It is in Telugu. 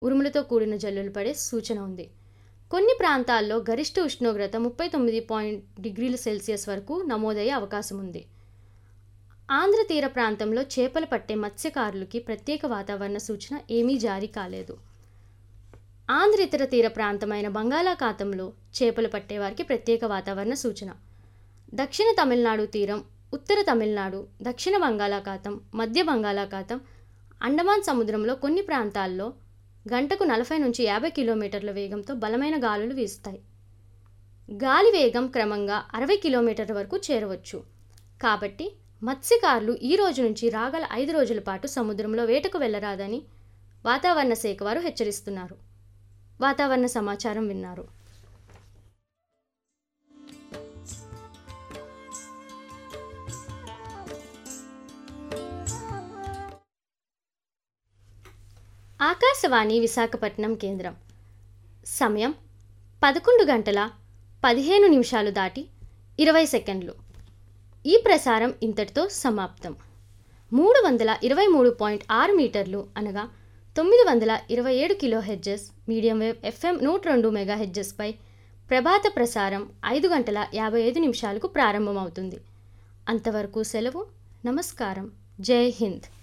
ఉరుములతో కూడిన జల్లులు పడే సూచన ఉంది కొన్ని ప్రాంతాల్లో గరిష్ట ఉష్ణోగ్రత ముప్పై తొమ్మిది పాయింట్ డిగ్రీల సెల్సియస్ వరకు నమోదయ్యే అవకాశం ఉంది ఆంధ్ర తీర ప్రాంతంలో చేపలు పట్టే మత్స్యకారులకి ప్రత్యేక వాతావరణ సూచన ఏమీ జారీ కాలేదు ఆంధ్ర ఇతర తీర ప్రాంతమైన బంగాళాఖాతంలో చేపలు పట్టేవారికి ప్రత్యేక వాతావరణ సూచన దక్షిణ తమిళనాడు తీరం ఉత్తర తమిళనాడు దక్షిణ బంగాళాఖాతం మధ్య బంగాళాఖాతం అండమాన్ సముద్రంలో కొన్ని ప్రాంతాల్లో గంటకు నలభై నుంచి యాభై కిలోమీటర్ల వేగంతో బలమైన గాలులు వీస్తాయి గాలి వేగం క్రమంగా అరవై కిలోమీటర్ల వరకు చేరవచ్చు కాబట్టి మత్స్యకారులు ఈ రోజు నుంచి రాగల ఐదు రోజుల పాటు సముద్రంలో వేటకు వెళ్ళరాదని వాతావరణ శాఖ వారు హెచ్చరిస్తున్నారు వాతావరణ సమాచారం విన్నారు ఆకాశవాణి విశాఖపట్నం కేంద్రం సమయం పదకొండు గంటల పదిహేను నిమిషాలు దాటి ఇరవై సెకండ్లు ఈ ప్రసారం ఇంతటితో సమాప్తం మూడు వందల ఇరవై మూడు పాయింట్ ఆరు మీటర్లు అనగా తొమ్మిది వందల ఇరవై ఏడు kilo hertz medium wave FM నూట రెండు మెగా హెడ్జెస్పై ప్రభాత ప్రసారం ఐదు గంటల యాభై ఐదు నిమిషాలకు ప్రారంభమవుతుంది అంతవరకు సెలవు నమస్కారం జై హింద్